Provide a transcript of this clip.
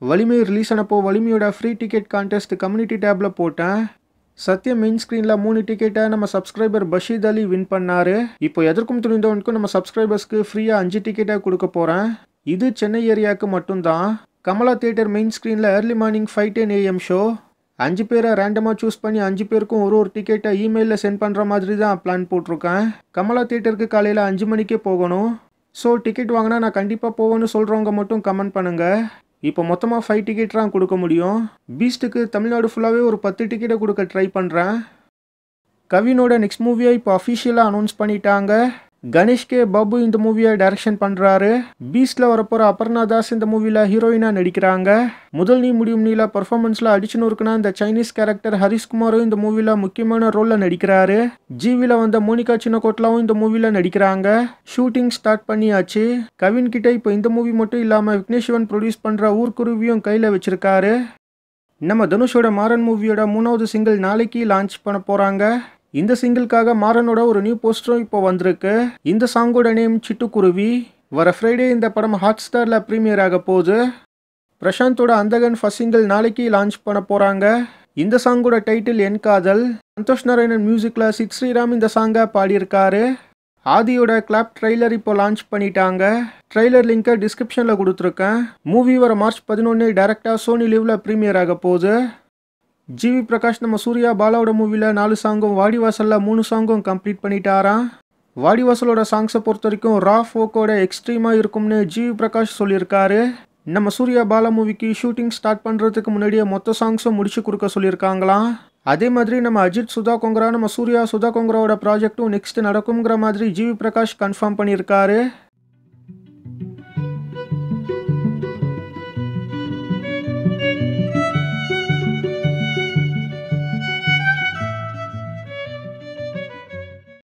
வலிமை ரிலீஸ் ஆனப்போ வலிமையோட ஃப்ரீ டிக்கெட் கான்டெஸ்ட் கம்யூனிட்டி டேப்பில் போட்டேன் சத்யம் மெயின் ஸ்க்ரீனில் மூணு டிக்கெட்டை நம்ம சப்ஸ்கிரைபர் பஷீத் அலி வின் பண்ணாரு இப்போ எதற்கும் துணிந்தவனுக்கும் நம்ம சப்ஸ்கிரைபர்ஸ்க்கு ஃப்ரீயாக அஞ்சு டிக்கெட்டை கொடுக்க போகிறேன் இது சென்னை ஏரியாவுக்கு மட்டும்தான் கமலா தியேட்டர் மெயின் ஸ்க்ரீனில் early morning five ten AM show அஞ்சு பேரை ரேண்டமாக சூஸ் பண்ணி அஞ்சு பேருக்கும் ஒரு ஒரு டிக்கெட்டை இமெயிலில் சென்ட் பண்ணுற மாதிரி தான் பிளான் போட்டிருக்கேன் கமலா தியேட்டருக்கு காலையில் அஞ்சு மணிக்கே போகணும் ஸோ டிக்கெட் வாங்கினா நான் கண்டிப்பாக போவேன்னு சொல்கிறவங்க மட்டும் கமெண்ட் பண்ணுங்கள் இப்போ மொத்தமாக ஃபைவ் டிக்கெட் தான் கொடுக்க முடியும் பீஸ்ட்டுக்கு தமிழ்நாடு ஃபுல்லாகவே ஒரு பத்து டிக்கெட்டை கொடுக்க ட்ரை பண்ணுறேன் கவினோட நெக்ஸ்ட் மூவியை இப்போ அஃபிஷியலாக அனௌன்ஸ் பண்ணிட்டாங்க கணேஷ் கே பாபு இந்த மூவியை டைரக்ஷன் பண்ணுறாரு பீஸ்டில் வரப்போகிற அபர்ணா தாஸ் இந்த மூவியில் ஹீரோயினாக நடிக்கிறாங்க முதல் நீ முடியும் நீல பர்ஃபார்மன்ஸில் அடிச்சுன்னு இருக்குன்னா இந்த சைனீஸ் கேரக்டர் ஹரிஷ்குமாரும் இந்த மூவியில் முக்கியமான ரோலில் நடிக்கிறாரு ஜிவியில் வந்த மோனிகா சின்னகோட்லாவும் இந்த மூவியில் நடிக்கிறாங்க ஷூட்டிங் ஸ்டார்ட் பண்ணியாச்சு கவின் கிட்ட இப்போ இந்த மூவி மட்டும் இல்லாமல் விக்னேஷ்வன் ப்ரொடியூஸ் பண்ணுற ஊர்க்குருவியும் கையில் வச்சிருக்காரு நம்ம தனுஷோட மாறன் மூவியோட மூணாவது சிங்கிள் நாளைக்கு லான்ச் பண்ண போகிறாங்க இந்த சிங்கிள்காக மாறனோட ஒரு நியூ போஸ்டரும் இப்போ வந்திருக்கு இந்த சாங்கோட நேம் சிட்டுக்குருவி வர ஃப்ரைடே இந்த படம் ஹாட் ஸ்டாரில் ப்ரீமியர் ஆக போகுது பிரசாந்தோட அந்தகன் ஃபர்ஸ்ட் சிங்கிள் நாளைக்கு லான்ச் பண்ண போகிறாங்க இந்த சாங்கோட டைட்டில் என் காதல் சந்தோஷ் நாராயணன் மியூசிக்கில் சித் ஸ்ரீராம் இந்த சாங்கை பாடியிருக்காரு ஆதியோட கிளாப் ட்ரெய்லர் இப்போ லான்ச் பண்ணிட்டாங்க ட்ரெய்லர் லிங்கை டிஸ்கிரிப்ஷனில் கொடுத்துருக்கேன் மூவி வர மார்ச் பதினொன்று டேரெக்டாக சோனி லிவ்வில் ப்ரீமியர் ஆக போகுது ஜிவி பிரகாஷ் நம்ம சூர்யா பாலாவோட மூவியில் நாலு சாங்கும் வாடிவாசலில் மூணு சாங்கும் கம்ப்ளீட் பண்ணிட்டாராம் வாடிவாசலோட சாங்ஸை பொறுத்த வரைக்கும் ரா ஃபோக்கோட எக்ஸ்ட்ரீமாக இருக்கும்னு ஜிவி பிரகாஷ் சொல்லியிருக்காரு நம்ம சூர்யா பாலா மூவிக்கு ஷூட்டிங் ஸ்டார்ட் பண்ணுறதுக்கு முன்னாடியே மொத்த சாங்ஸும் முடிச்சு கொடுக்க சொல்லியிருக்காங்களாம் அதே மாதிரி நம்ம அஜித் சுதா கொங்கரா நம்ம சூர்யா சுதா கொங்கராவோட ப்ராஜெக்ட்டும் நெக்ஸ்ட் நடக்குங்கிற மாதிரி ஜிவி பிரகாஷ் கன்ஃபார்ம் பண்ணியிருக்காரு